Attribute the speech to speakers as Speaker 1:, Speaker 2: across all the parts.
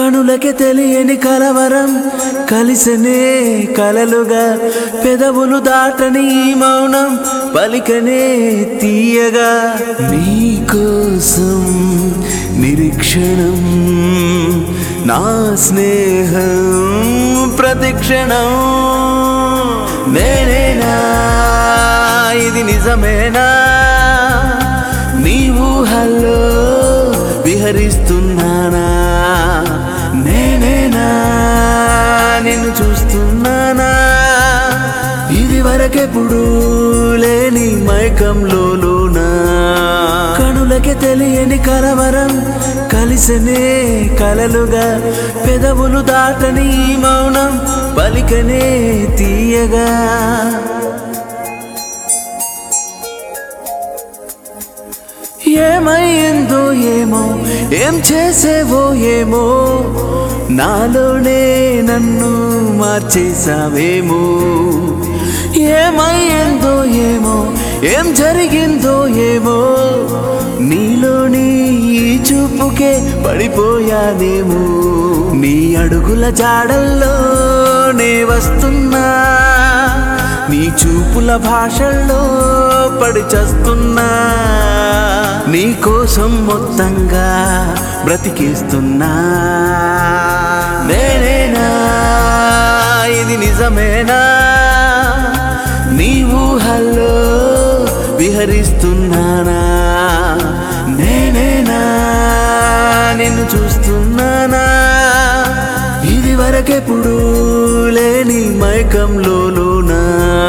Speaker 1: కనులకి తెలియని కలవరం కలిసనే కలలుగా పెదవులు దాటని ఈ మౌనం పలికనే తీయగా నీకోసం నిరీక్షణం నా స్నేహం ప్రతిక్షణం నేనేనా ఇది నిజమేనా నీవు హల్లో విహరిస్తున్నానా నేనేనా నిన్ను చూస్తున్నానా ఇది వరకెప్పుడు లేని మైకంలోనా కనులకి తెలియని కలవరం కలిసనే కలలుగా పెదవులు దాటని ఈ మౌనం పలికనే తీయగా ఏమైందో ఏమో ఏం చేసేవో ఏమో నాలోనే నన్ను మార్చేసావేమో ఏమైందో ఏమో ఏం జరిగిందో ఏమో నీలోని ఈ చూపుకే పడిపోయానేమో నీ అడుగుల జాడల్లో నే వస్తున్నా నీ చూపుల భాషల్లో పడి చస్తున్నా నీ కోసం మొత్తంగా బ్రతికేస్తున్నా నేనేనా ఇది నిజమేనా నీవు హల్లో విహరిస్తున్నానా నేనేనా నిన్ను చూస్తున్నానా ఇది వరకెప్పుడు లేని మైకంలోనా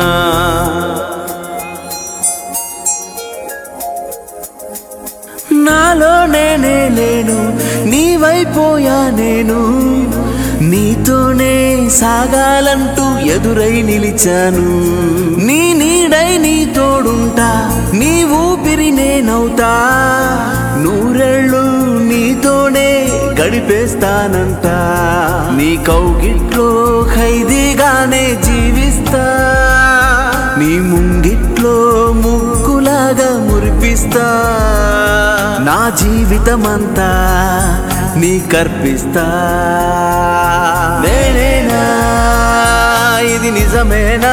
Speaker 1: నాలో నేనే లేను నీవైపోయా నేను నీతోనే సాగాలంటూ ఎదురై నిలిచాను నీ నీడై నీ తోడుంటా నీ ఊపిరి నేనవుతా నూరెళ్ళు నీతోనే గడిపేస్తానంట నీ కౌగిట్లో ఖైదీగానే జీవిస్తా నీ ముంగిట్లో ముగ్గులాగా మురిపిస్తా నా జీవితమంతా నీ కర్పిస్తా నేనేనా ఇది నిజమేనా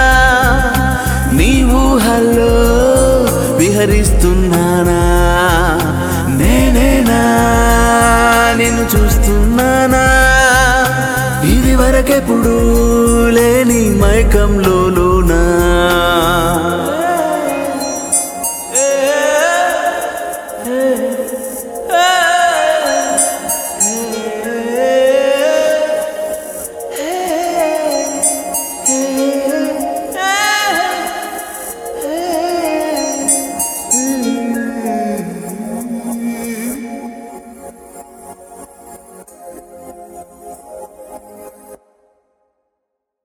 Speaker 1: నీవు హల్లో విహరిస్తున్నానా నేనేనా నిన్ను చూస్తున్నానా ఇది వరకెప్పుడు లేని మైకంలోనా